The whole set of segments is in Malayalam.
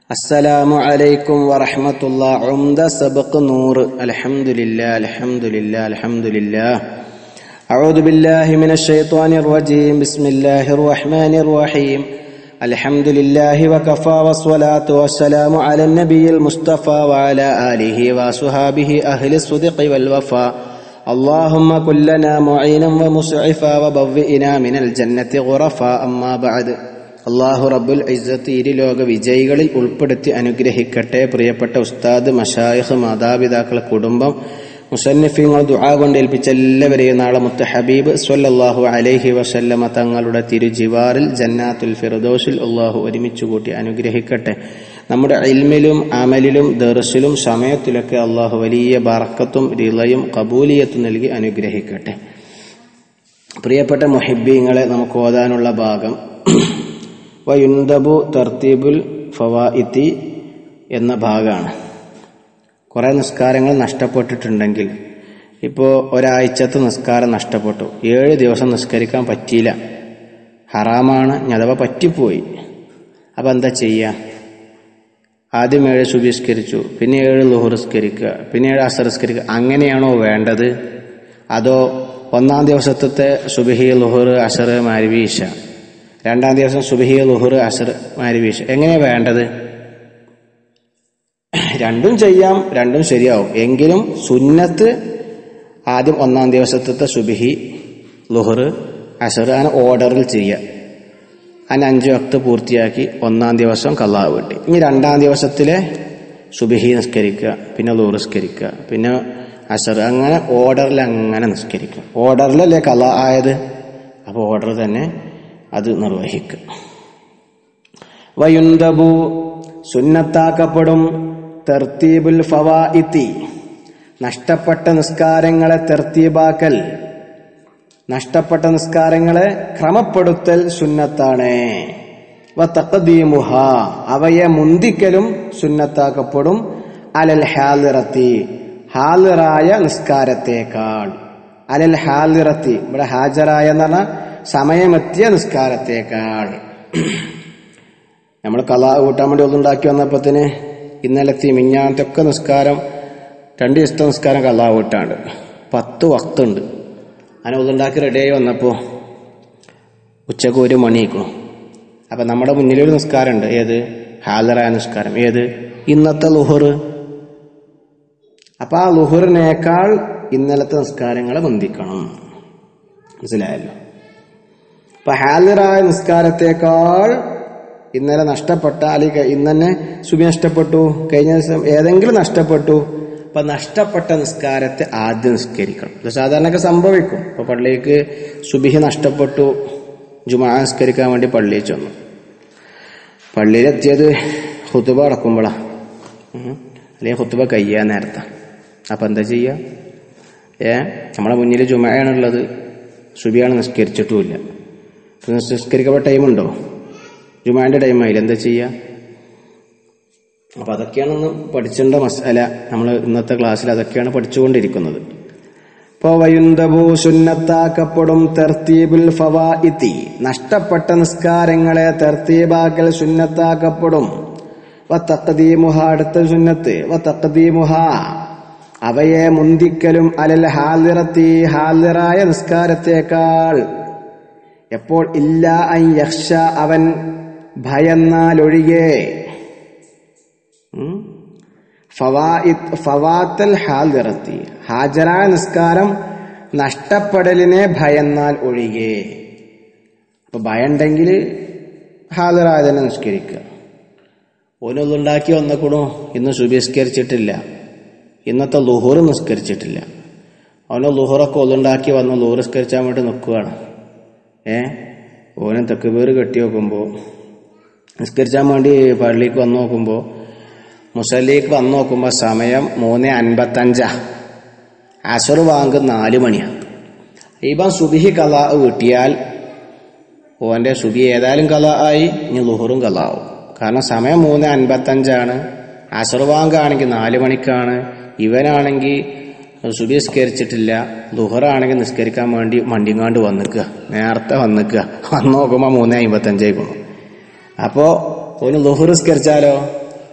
السلام عليكم ورحمة الله عمدة سبق نور الحمد لله الحمد لله الحمد لله أعوذ بالله من الشيطان الرجيم بسم الله الرحمن الرحيم الحمد لله وكفى والصلاة والسلام على النبي المصطفى وعلى آله وصحابه أهل الصدق والوفاء اللهم كن لنا معينا ومسعفا وبوئنا من الجنة غرفا أما بعد അള്ളാഹു റബ്ബുൽ ഇസ്സത്ത് ഇരു ലോക വിജയികളിൽ ഉൾപ്പെടുത്തി അനുഗ്രഹിക്കട്ടെ പ്രിയപ്പെട്ട ഉസ്താദ് മഷായിഖ് മാതാപിതാക്കൾ കുടുംബം മുസന്നിഫിങ്ങൾ ദുആ കൊണ്ട് ഏൽപ്പിച്ച എല്ലാവരെയും നാളെ മുത്ത ഹബീബ് സ്വല്ലല്ലാഹു അലൈഹി വസല്ലമ തങ്ങളുടെ തിരുജിവാറിൽ ജന്നാത്തുൽ ഫിറദോസിൽ അള്ളാഹു ഒരുമിച്ച് കൂട്ടി അനുഗ്രഹിക്കട്ടെ നമ്മുടെ ഇൽമിലും അമലിലും ദർസിലും സമയത്തിലൊക്കെ അള്ളാഹു വലിയ ബറക്കത്തും റിളയും കബൂലിയത്തും നൽകി അനുഗ്രഹിക്കട്ടെ പ്രിയപ്പെട്ട മുഹിബീങ്ങളെ നമുക്ക് ഓതാനുള്ള ഭാഗം വയുന്തബു തർത്തീബുൽ ഫവാഇത്തി എന്ന ഭാഗമാണ് കുറേ നിസ്കാരങ്ങൾ നഷ്ടപ്പെട്ടിട്ടുണ്ടെങ്കിൽ ഇപ്പോൾ ഒരാഴ്ചത്തെ നിസ്കാരം നഷ്ടപ്പെട്ടു ഏഴ് ദിവസം നിസ്കരിക്കാൻ പറ്റിയില്ല ഹറാമാണ് ഇനി അഥവാ പറ്റിപ്പോയി അപ്പം എന്താ ചെയ്യുക ആദ്യം ഏഴ് സുബിസ്കരിച്ചു പിന്നെ ഏഴ് ലുഹുറിസ്കരിക്കുക പിന്നെ ഏഴ് അസറിസ്കരിക്കുക അങ്ങനെയാണോ വേണ്ടത് അതോ ഒന്നാം ദിവസത്തെ സുബിഹി ലുഹുർ അസർ മാരിവീഷ രണ്ടാം ദിവസം സുബഹി ലുഹുർ അസർ മാരിവീഷ് എങ്ങനെയാ വേണ്ടത് രണ്ടും ചെയ്യാം രണ്ടും ശരിയാവും എങ്കിലും സുന്നത്ത് ആദ്യം ഒന്നാം ദിവസത്തെ സുബിഹി ലുഹുർ അസർ അങ്ങനെ ഓർഡറിൽ ചെയ്യുക അതിന് അഞ്ച് വക്ത് പൂർത്തിയാക്കി ഒന്നാം ദിവസം കള്ളാവ് വെട്ടി ഇനി രണ്ടാം ദിവസത്തിലെ സുബിഹി നിസ്കരിക്കുക പിന്നെ ലുഹുർ നിസ്കരിക്കുക പിന്നെ അസർ അങ്ങനെ ഓർഡറിൽ അങ്ങനെ നിസ്കരിക്കുക ഓർഡറിലല്ലേ കല ആയത് അപ്പോൾ ഓർഡർ തന്നെ അത് നിർവഹിക്കുക വയുന്തബു സുന്നത്താക്കപ്പെടും തെർത്തീബുൽ ഫവാഇത്തി നഷ്ടപ്പെട്ട നിസ്കാരങ്ങളെ തെർത്തീബാക്കൽ നഷ്ടപ്പെട്ട നിസ്കാരങ്ങളെ ക്രമപ്പെടുത്തൽ സുന്നത്താണ് വ തഖദീമുഹ അവയെ മുന്തിക്കലും സുന്നത്താക്കപ്പെടും അലൽ ഹാലിറത്തി ഹാലിറായ നിസ്കാരത്തേക്കാൾ അലൽ ഹാലിറത്തി ഇവിടെ ഹാജരായ എന്ന് പറഞ്ഞാൽ സമയമെത്തിയ നിസ്കാരത്തേക്കാൾ നമ്മൾ കലാ കൂട്ടാൻ വേണ്ടി ഒന്നുണ്ടാക്കി വന്നപ്പത്തിന് ഇന്നലത്തെ മിഞ്ഞാനത്തെ ഒക്കെ നിസ്കാരം രണ്ട് ദിവസത്തെ നിസ്കാരം കലാ കൂട്ടാണ്ട് പത്ത് വക്തുണ്ട് അങ്ങനെ ഒന്നുണ്ടാക്കി റെഡിയായി വന്നപ്പോൾ ഉച്ചക്ക് ഒരു മണിയിക്കണം അപ്പം നമ്മുടെ മുന്നിലൊരു നിസ്കാരമുണ്ട് ഏത് ഹാലറായ നിസ്കാരം ഏത് ഇന്നത്തെ ലുഹർ അപ്പം ആ ലുഹറിനേക്കാൾ ഇന്നലത്തെ നിസ്കാരങ്ങളെ ബന്ധിക്കണം മനസ്സിലായല്ലോ അപ്പൊ ഹാലിറായ നിസ്കാരത്തെക്കാൾ ഇന്നലെ നഷ്ടപ്പെട്ട അല്ലെങ്കിൽ ഇന്ന് തന്നെ സുബി നഷ്ടപ്പെട്ടു കഴിഞ്ഞ ദിവസം ഏതെങ്കിലും നഷ്ടപ്പെട്ടു അപ്പൊ നഷ്ടപ്പെട്ട നിസ്കാരത്തെ ആദ്യം നിസ്കരിക്കണം ഇത് സാധാരണയൊക്കെ സംഭവിക്കും ഇപ്പൊ പള്ളിക്ക് സുബിഹി നഷ്ടപ്പെട്ടു ജുമാ നിസ്കരിക്കാൻ വേണ്ടി പള്ളിയിൽ ചെന്നു പള്ളിയിലെത്തിയത് ഹുത്തുബ അടക്കുമ്പോഴാ അല്ലെങ്കിൽ ഹുത്തുബ കയ്യാൻ നേരത്തെ അപ്പൊ എന്താ ചെയ്യുക ഏ നമ്മളെ മുന്നിൽ ജുമയാണുള്ളത് സുബിയാണ് നിസ്കരിച്ചിട്ടുമില്ല നിസ്കരിക്കപ്പെട്ട ടൈമുണ്ടോ ജുമാന്റെ ടൈമായില്ല എന്താ ചെയ്യുക അപ്പൊ അതൊക്കെയാണെന്ന് പഠിച്ചേണ്ട മസാല നമ്മൾ ഇന്നത്തെ ക്ലാസ്സിൽ അതൊക്കെയാണ് പഠിച്ചുകൊണ്ടിരിക്കുന്നത് ഇപ്പോൾ വയുന്തബു സുന്നത്താക്കപ്പെടും തെർത്തീബുൽ ഫവാഇത്തി നഷ്ടപ്പെട്ട നിസ്കാരങ്ങളെ തെർത്തീബാക്കൽ സുന്നത്താക്കപ്പെടും വ തക്കദീമുഹ അടുത്ത സുന്നത്ത് വ തക്കദീമുഹ അവയെ മുന്തിക്കലും അലൽ ഹാലിറത്തി ഹാലിറായ നിസ്കാരത്തേക്കാൾ എപ്പോൾ ഇല്ല അൻ യക്ഷ അവൻ ഭയന്നാലൊഴികെ ഫവാത്തൽ ഹാലിറത്തി ഹാജരായ നിസ്കാരം നഷ്ടപ്പെടലിനെ ഭയന്നാൽ ഒഴികെ അപ്പൊ ഭയണ്ടെങ്കിൽ ഹാജരായ തന്നെ നിസ്കരിക്കുക ഓനൊന്നുണ്ടാക്കി വന്നക്കൂടോ ഇന്ന് സുബിസ്കരിച്ചിട്ടില്ല ഇന്നത്തെ ലുഹൂർ നിസ്കരിച്ചിട്ടില്ല അവന് ലുഹുറൊക്കെ ഒന്നുണ്ടാക്കി വന്ന് ലുഹുർ നിസ്കരിച്ചാൻ വേണ്ടി നിൽക്കുകയാണ് ഏ ഓനെ തെക്കുപേർ കെട്ടി നോക്കുമ്പോൾ നിസ്കരിച്ചാൻ വേണ്ടി പള്ളിക്ക് വന്ന് നോക്കുമ്പോൾ മുസല്ലിക്ക് വന്ന് നോക്കുമ്പോൾ സമയം മൂന്ന് അൻപത്തഞ്ചാ അസർ വാങ്ക് നാല് മണിയാണ് ഇപ്പം സുബിഹി കല കിട്ടിയാൽ ഓൻ്റെ സുബി ഏതായാലും കല ആയി ഇനി ലുഹറും കല ആവും കാരണം സമയം മൂന്ന് അൻപത്തഞ്ചാണ് അസർ വാങ്കാണെങ്കിൽ നാല് മണിക്കാണ് ഇവനാണെങ്കിൽ സുബി നിസ്കരിച്ചിട്ടില്ല ദുഹറാണെങ്കിൽ നിസ്കരിക്കാൻ വേണ്ടി മണ്ടിങ്ങാണ്ട് വന്നിക്കുക നേരത്തെ വന്നിക്കുക വന്ന് നോക്കുമ്പോൾ മൂന്ന് അമ്പത്തഞ്ചായി പോകണം അപ്പോൾ ഒന്ന് ദുഹർ നിസ്കരിച്ചാലോ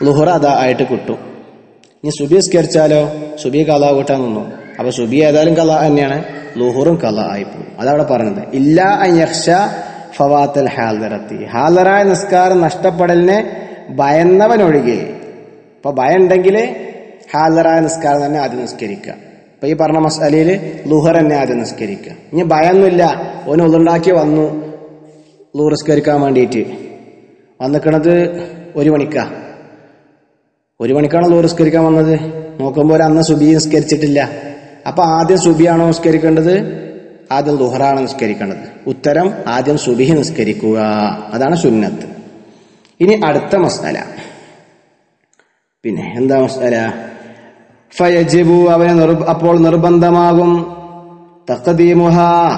ലുഹുറ അതാ ആയിട്ട് കിട്ടും ഇനി സുബി സ്കരിച്ചാലോ സുബി കല കൂട്ടാൻ നിന്നു അപ്പൊ സുബി ഏതായാലും കല തന്നെയാണ് ലുഹുറും കല ആയി പോകും അതവിടെ പറഞ്ഞത് ഇല്ല അയ്യക്ഷ ഫവാത്തൽ ഹാലറത്തി ഹാലറായ നിസ്കാരം നഷ്ടപ്പെടലിനെ ഭയന്നവനൊഴികെ അപ്പൊ ഭയം ഉണ്ടെങ്കിൽ ഹാലറായ നിസ്കാരം തന്നെ ആദ്യം നിസ്കരിക്കുക അപ്പൊ ഈ പറഞ്ഞ മസാലയിൽ ലുഹർ തന്നെ ആദ്യം നിസ്കരിക്കുക ഇനി ഭയമൊന്നുമില്ല ഓന് ഒന്നുണ്ടാക്കി വന്നു ലുഹർ നിസ്കരിക്കാൻ വേണ്ടിയിട്ട് വന്നിക്കണത് ഒരു മണിക്കാ ഒരു മണിക്കാണ് ലുഹർ നിസ്കരിക്കാൻ വന്നത് നോക്കുമ്പോൾ ഒരു അന്ന് സുബി നിസ്കരിച്ചിട്ടില്ല അപ്പൊ ആദ്യം സുബിയാണോ നിസ്കരിക്കേണ്ടത് ആദ്യം ലുഹറാണ് നിസ്കരിക്കേണ്ടത് ഉത്തരം ആദ്യം സുബിഹി നിസ്കരിക്കുക അതാണ് സുന്നത്ത് ഇനി അടുത്ത മസാല പിന്നെ എന്താ മസാല ഫയജിബു അവന് നിർ- അപ്പോൾ നിർബന്ധമാകും തക്കദീമുഹ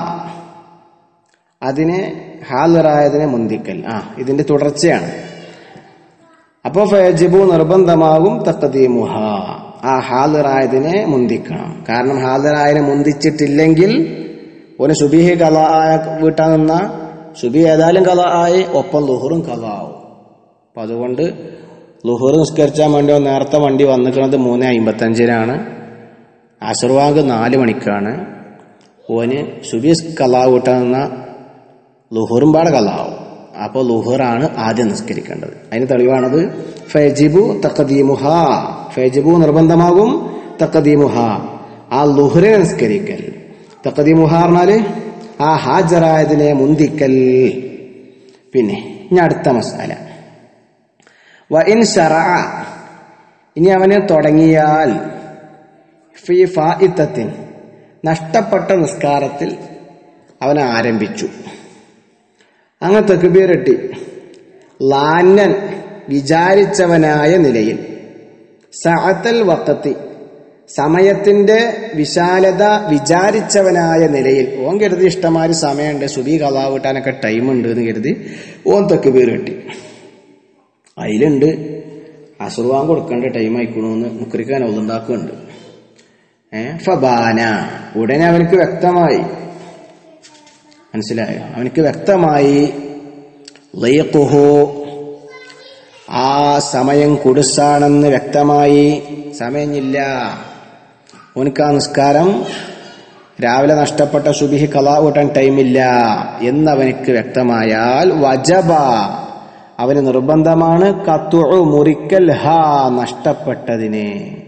അതിനെ ഹാലറായതിനെ മുന്തിക്കൽ ആ ഇതിന്റെ തുടർച്ചയാണ് അപ്പോ ഫയജിബു നിർബന്ധമാകും തക്കദീമുഹ ആ ഹാലറായതിനെ മുന്തിക്കണം കാരണം ഹാലറായതിനെ മുന്തിച്ചിട്ടില്ലെങ്കിൽ ഒരു സുബിഹി കല ആയ വീട്ടാൻ നിന്ന സുബി ഏതായാലും കല ആയി ഒപ്പം ലുഹറും കല ആവും അപ്പൊ അതുകൊണ്ട് ലുഹർ നിസ്കരിച്ചാൻ വേണ്ടി ഓൻ നേരത്തെ വണ്ടി വന്നിക്കുന്നത് മൂന്ന് അമ്പത്തഞ്ചിനാണ് അസർവാങ്ക് നാല് മണിക്കാണ് ഓന് സുബീസ് കലാ കൂട്ടാൻ നിന്ന ലുഹറും പാടെ കലാവും അപ്പോൾ ലുഹറാണ് ആദ്യം നിസ്കരിക്കേണ്ടത് അതിന് തെളിവാണത് ഫെജിബു തക്കദീമുഹ ഫെജിബു നിർബന്ധമാകും തക്കദീമുഹ ആ ലുഹറിനെ നിസ്കരിക്കൽ തക്കദീമുഹ പറഞ്ഞാല് ആ ഹാജറായതിനെ മുന്തിക്കൽ പിന്നെ ഇനി അടുത്ത മസാല വ ഇൻ ശറഅ ഇനി അവന് തുടങ്ങിയാൽ ഫി ഫായിത്തത്തിൻ നഷ്ടപ്പെട്ട നിസ്കാരത്തിൽ അവൻ ആരംഭിച്ചു അങ്ങനെ തെക്കുബീറിട്ടി ലാന്നൻ വിചാരിച്ചവനായ നിലയിൽ സഅത്തൽ വക്കത്തി സമയത്തിന്റെ വിശാലത വിചാരിച്ചവനായ നിലയിൽ ഓൻ കരുതി ഇഷ്ടമാതിരി സമയമുണ്ട് സുബി കഥാ വീട്ടാനൊക്കെ ടൈമുണ്ട് എന്ന് കരുതി ഓൻ തെക്കുബീർ കിട്ടി അതിലുണ്ട് അസുർവാൻ കൊടുക്കേണ്ട ടൈം ആയിക്കണമെന്ന് മുക്രിക്കാൻ ഒന്നുണ്ടാക്കുന്നുണ്ട് ഏ ഫബാന ഉടനെ അവനക്ക് വ്യക്തമായി മനസ്സിലായോ അവനക്ക് വ്യക്തമായി ലയക്കുഹോ ആ സമയം കുടുസാണെന്ന് വ്യക്തമായി സമയമില്ല ഓനക്ക് ആ നിസ്കാരം രാവിലെ നഷ്ടപ്പെട്ട സുബിഹി കലാ കൂട്ടാൻ ടൈമില്ല എന്നവനക്ക് വ്യക്തമായാൽ വജബ അവന് നിർബന്ധമാണ് കത്തുഴു മുറിക്കൽ ഹാ നഷ്ടപ്പെട്ടതിനെ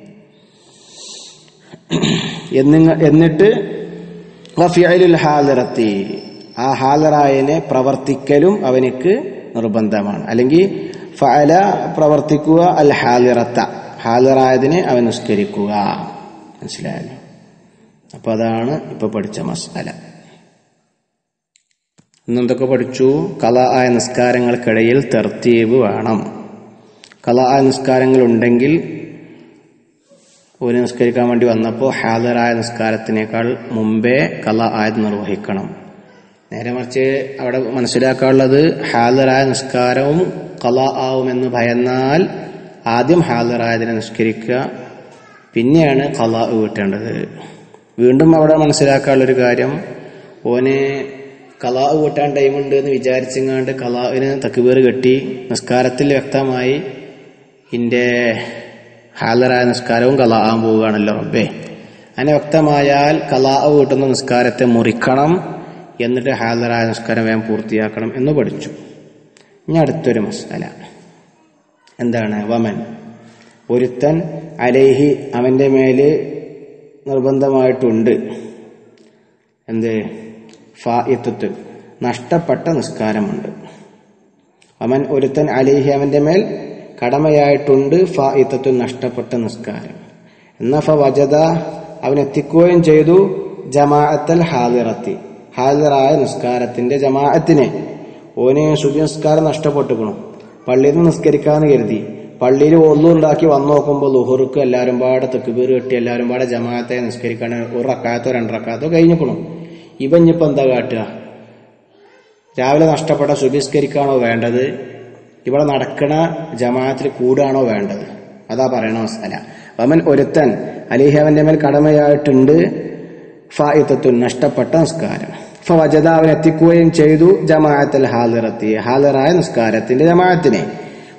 എന്നിങ്ങ- എന്നിട്ട് വഫിഅലുൽ ഹാലിറത്തി ആ ഹാലറായനെ പ്രവർത്തിക്കലും അവനിക്ക് നിർബന്ധമാണ് അല്ലെങ്കിൽ ഫഅല പ്രവർത്തിക്കുക അൽ ഹാലിറത്ത ഹാലിറായതിനെ അവൻ നിസ്കരിക്കുക മനസ്സിലായല്ലോ അപ്പൊ അതാണ് ഇപ്പൊ പഠിച്ച മസാല ഇന്നെന്തൊക്കെ പഠിച്ചു കല ആയ നിസ്കാരങ്ങൾക്കിടയിൽ തെർത്തീവ് വേണം കല ആയ നിസ്കാരങ്ങൾ ഉണ്ടെങ്കിൽ ഒരു നിസ്കരിക്കാൻ വേണ്ടി വന്നപ്പോൾ ഹാദറായ നിസ്കാരത്തിനേക്കാൾ മുമ്പേ കല ആയത് നിർവഹിക്കണം നേരെ മറിച്ച് അവിടെ മനസ്സിലാക്കാനുള്ളത് ഹാദറായ നിസ്കാരവും കല ആവുമെന്ന് ഭയന്നാൽ ആദ്യം ഹാദറായതിനെ നിസ്കരിക്കുക പിന്നെയാണ് കല വീട്ടേണ്ടത് വീണ്ടും അവിടെ മനസ്സിലാക്കാനുള്ളൊരു കാര്യം ഓന് കലാ കൂട്ടാൻ ടൈമുണ്ട് എന്ന് വിചാരിച്ചെങ്ങാണ്ട് കലാവിന് തക്കുപേറ് കെട്ടി നിസ്കാരത്തിൽ വ്യക്തമായി ഇന്റെ ഹാലറായ നിസ്കാരവും കലാ ആകാൻ പോവുകയാണല്ലോ റബ്ബേ അങ്ങനെ വ്യക്തമായാൽ കലാ വീട്ടുന്ന നിസ്കാരത്തെ മുറിക്കണം എന്നിട്ട് ഹാലറായ നിസ്കാരം വേഗം പൂർത്തിയാക്കണം എന്ന് പഠിച്ചു ഇനി അടുത്തൊരു മസാല എന്താണ് വമൻ ഒരുത്തൻ അലേഹി അവന്റെ മേല് നിർബന്ധമായിട്ടുണ്ട് എന്ത് ഫായിത്വത്ത് നഷ്ടപ്പെട്ട നിസ്കാരമുണ്ട് അവൻ ഒരുത്തൻ അലിഹി അവന്റെ മേൽ കടമയായിട്ടുണ്ട് ഫായിത്വത്ത് നഷ്ടപ്പെട്ട നിസ്കാരം എന്നാ ഫ വജത അവൻ എത്തിക്കുകയും ചെയ്തു ജമാഅത്തൽ ഹാലിറത്തി ഹാലിറായ നിസ്കാരത്തിന്റെ ജമാഅത്തിനെ ഓന് സുബി നിസ്കാരം നഷ്ടപ്പെട്ടുക്കണു പള്ളിയിൽ നിന്ന് നിസ്കരിക്കാന്ന് കരുതി പള്ളിയിൽ ഒന്നുണ്ടാക്കി വന്നു നോക്കുമ്പോൾ ലുഹുർക്ക് എല്ലാവരും പാടെ തെക്കുപേർ കെട്ടി എല്ലാവരും പാടെ ജമാഅത്തെ നിസ്കരിക്കാൻ ഒരു റക്കാത്തോ രണ്ട് റക്കാത്തോ കഴിഞ്ഞിക്കണു ഇവൻ ഇനിയിപ്പോ എന്താ കാട്ടുക രാവിലെ നഷ്ടപ്പെട്ട സുബിസ്കരിക്കാണോ വേണ്ടത് ഇവിടെ നടക്കണ ജമാഅത്തിൽ കൂടാണോ വേണ്ടത് അതാ പറയണ മസാല അവൻ ഒരുത്തൻ അലിഹി അവന്റെ മേൽ കടമയായിട്ടുണ്ട് ഫായിത്തത്തുൻ നഷ്ടപ്പെട്ട നിസ്കാരം ഫവജത അവൻ എത്തിക്കുകയും ചെയ്തു ജമാഅത്തൽ ഹാലിറത്തി ഹാലിറായ നിസ്കാരത്തിന്റെ ജമാഅത്തിനെ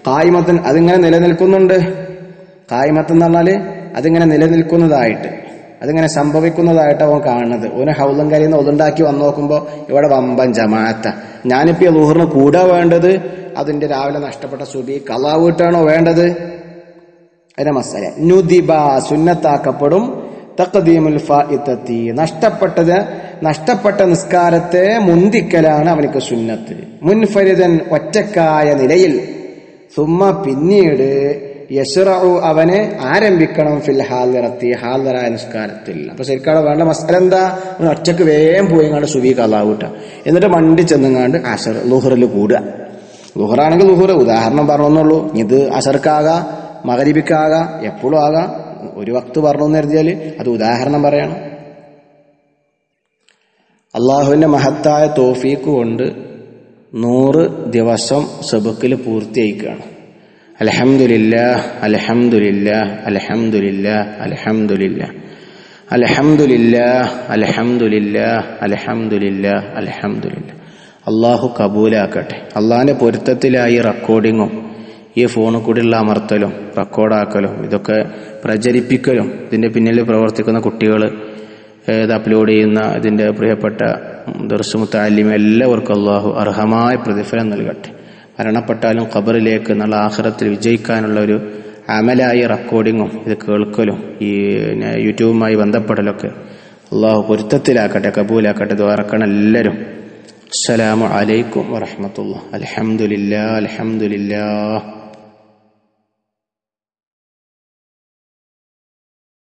കായ്മത്തൻ അതിങ്ങനെ നിലനിൽക്കുന്നുണ്ട് കായ്മത്ത് എന്ന് പറഞ്ഞാല് അതിങ്ങനെ നിലനിൽക്കുന്നതായിട്ട് അതിങ്ങനെ സംഭവിക്കുന്നതായിട്ട് അവൻ കാണുന്നത് ഓന് ഹൗലം കരയിൽ നിന്ന് ഒതുണ്ടാക്കി വന്നു നോക്കുമ്പോൾ ഇവിടെ വമ്പൻ ജമാഅത്ത ഞാനിപ്പോ ഈ ലുഹറിന് കൂടാ വേണ്ടത് അതിന്റെ രാവിലെ നഷ്ടപ്പെട്ട സുബി കലാ വീട്ടാണോ വേണ്ടത് അതിന്റെ മസാല നുദിബ സുന്നത്താക്കപ്പെടും തഖദീമുൽ ഫായിത്തത്തി നഷ്ടപ്പെട്ടത് നഷ്ടപ്പെട്ട നിസ്കാരത്തെ മുന്തിക്കലാണ് അവനിക്ക് സുന്നത്ത് മുൻഫരിതൻ ഒറ്റക്കായ നിലയിൽ സുമ്മ പിന്നീട് യശ്റഉ അവനെ ആരംഭിക്കണം ഫിൽ ഹാലിറത്തി ഹാലിറായ നിസ്കാരത്തിൽ അപ്പൊ ശരിക്കും വേണ്ട മസാല എന്താ അവൻ ഒറ്റക്ക് വേഗം പോയി കണ്ട് സുബി കലാവൂട്ട എന്നിട്ട് മണ്ടി ചെന്നുങ്ങാണ്ട് അഷർ ലുഹറിൽ കൂടുക ലുഹറാണെങ്കിൽ ലുഹർ ഉദാഹരണം പറഞ്ഞെന്നുള്ളൂ ഇത് അസർക്കാകാം മകരിബിക്കാകാം എപ്പോഴും ആകാം ഒരു വക്ത് പറഞ്ഞു എന്ന് കരുതിയാൽ അത് ഉദാഹരണം പറയണം അള്ളാഹുവിന്റെ മഹത്തായ തോഫീക്ക് കൊണ്ട് നൂറ് ദിവസം സബക്കിൽ പൂർത്തിയായിക്കുകയാണ് അലഹമുല്ലാ അലഹമുല്ലാ അലഹമുല്ലാ അലഹമുല്ലാ അലഹമുല്ലാ അലഹമുല്ലാ അലഹമുല്ലാ അലഹമുല്ലാ അള്ളാഹു കബൂലാക്കട്ടെ അള്ളാഹിന്റെ പൊരുത്തത്തിലായി റെക്കോർഡിങ്ങും ഈ ഫോണിൽ കൂടിയുള്ള അമർത്തലും റെക്കോർഡാക്കലും ഇതൊക്കെ പ്രചരിപ്പിക്കലും ഇതിന്റെ പിന്നിൽ പ്രവർത്തിക്കുന്ന കുട്ടികൾ ഇത് അപ്ലോഡ് ചെയ്യുന്ന ഇതിന്റെ പ്രിയപ്പെട്ട ദർശമുത്താലിം എല്ലാവർക്കും അള്ളാഹു അർഹമായ പ്രതിഫലം നൽകട്ടെ മരണപ്പെട്ടാലും ഖബറിലേക്ക് നല്ല ആഹ്റത്തിൽ വിജയിക്കാനുള്ള ഒരു അമലായി റെക്കോർഡിങ്ങും ഇത് കേൾക്കലും ഈ പിന്നെ യൂട്യൂബുമായി ബന്ധപ്പെടലൊക്കെ അള്ളാഹു പൊരുത്തത്തിലാക്കട്ടെ കബൂലാക്കട്ടെ ദ്വാരക്കണം എല്ലാവരും അസ്സലാമു അലൈക്കും വറഹമത്തുള്ള അലഹമുല്ലാ അലഹമുല്ലാ